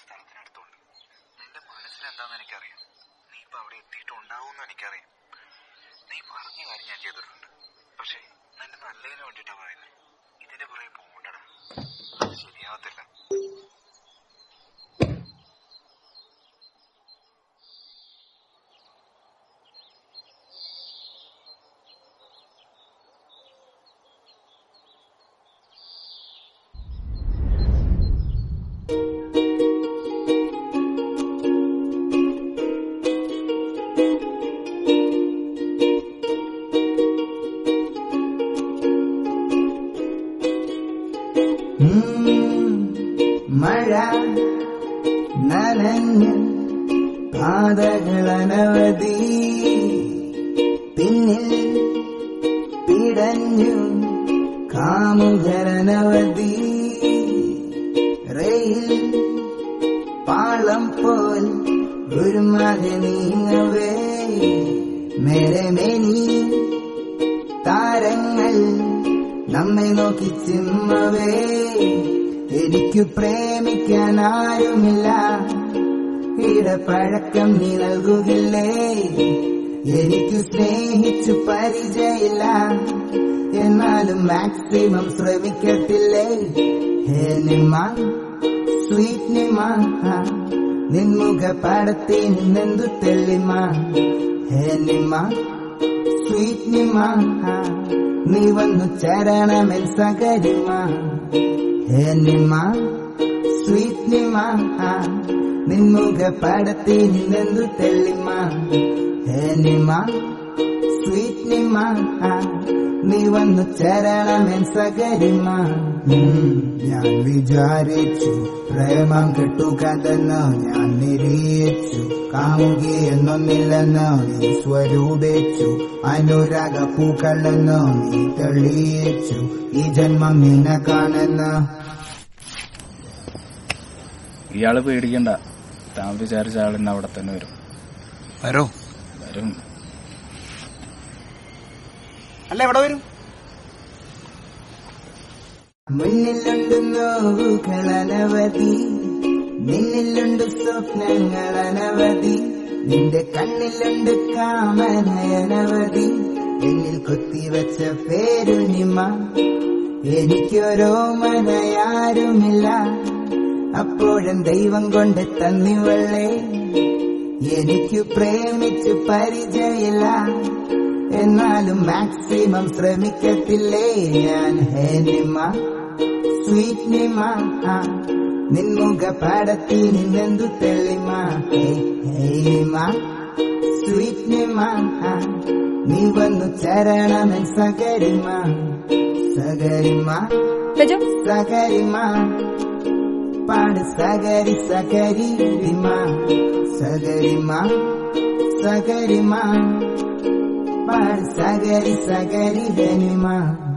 സ്ഥലത്തിനടുത്തുണ്ട് നിന്റെ മനസ്സിലെന്താന്ന് എനിക്കറിയാം നീ ഇപ്പൊ അവിടെ എത്തിയിട്ടുണ്ടാവും എനിക്കറിയാം നീ പറഞ്ഞ കാര്യം ഞാൻ ചെയ്തിട്ടുണ്ട് പക്ഷേ നിന്റെ നല്ലതിന് വേണ്ടിട്ടാ പറയുന്നത് ഇതിന്റെ പുറകെ പോകണ്ടടാ അത് ശരിയാവത്തില്ല ഉം, മഴ നനഞ്ഞ പാതകളനവധി പിന്നിൽ പിടഞ്ഞു കാമുകരനവധി റെയിൽ പാളം പോൽ ഒരു മഴ നീങ്ങവേ മേലെ മേനി താരങ്ങൾ നമ്മെ നോക്കി ചിമ്മവേ എനിക്ക് പ്രേമിക്കാൻ ആരുമില്ല ഇടപഴക്കം നീ നൽകുകില്ലേ എനിക്ക് സ്നേഹിച്ചു പരിചയമില്ല എന്നാലും മാക്സിമം ശ്രമിക്കത്തില്ലേ ഹേ നിമ്മ സ്വീറ്റ് നിമ്മ നിൻമുഖ പടത്തിൽ നിന്നെന്തു തെള്ളിമ ഹേ നിമ്മ സ്വീറ്റ് നിമ്മ നീ വന്നു ചരണമൻ സകരിമ ഹേ നിമ്മ സ്വീറ്റ് നിമ്മ നിൻമുഖ പടത്തിൽ നിന്നെന്തു തെള്ളിമ ഹേ നിമ്മ സ്വീറ്റ് നിമ്മ നീ വന്നു ചരണമൻ സകരിമ ഉം, ഞാൻ വിചാരിച്ചു പ്രേമം കെട്ടുകതെന്ന് ഞാൻ നിരീക്ഷിച്ചു കാമുകിയെന്നൊന്നില്ലെന്ന് നീ സ്വരൂപിച്ചു അനുരാഗ പൂക്കളെന്ന് നീ തെളിയിച്ചു ഈ ജന്മം നിന്നെ കാണുന്ന ഇയാള് പേടിക്കണ്ട താൻ വിചാരിച്ച ആളിന്ന് അവിടെ തന്നെ വരും വരോ വരും അല്ല എവിടെ വരും മുന്നിലുണ്ട് നോവുകളനവധി നിന്നിലുണ്ട് സ്വപ്നങ്ങളനവധി നിന്റെ കണ്ണിലുണ്ട് കാമനയനവധി എന്നിൽ കൊത്തിവച്ച പേരുനിമ എനിക്കൊരോ മനയാരുമില്ല അപ്പോഴും ദൈവം കൊണ്ട് തന്നിവള്ളേ എനിക്ക് പ്രേമിച്ചു പരിചയമില്ല എന്നാലും മാക്സിമം ശ്രമിക്കത്തില്ലേ ഞാൻ ഹേ നിമ്മ സ്വീറ്റ് നിമ്മ നിൻമുഖ പാടത്തിൽ നിന്നെന്തു തെളിമ ഹേ ഹേ നിമ്മ സ്വീറ്റ് നിമ്മ നീ വന്നു ചരണമൻ സകരിമ സകരിമ ലജു സകരിമ പാട് സകരി സകരിമ സകരിമ സകരിമ പാട് സകരി സകരി ഹനിമ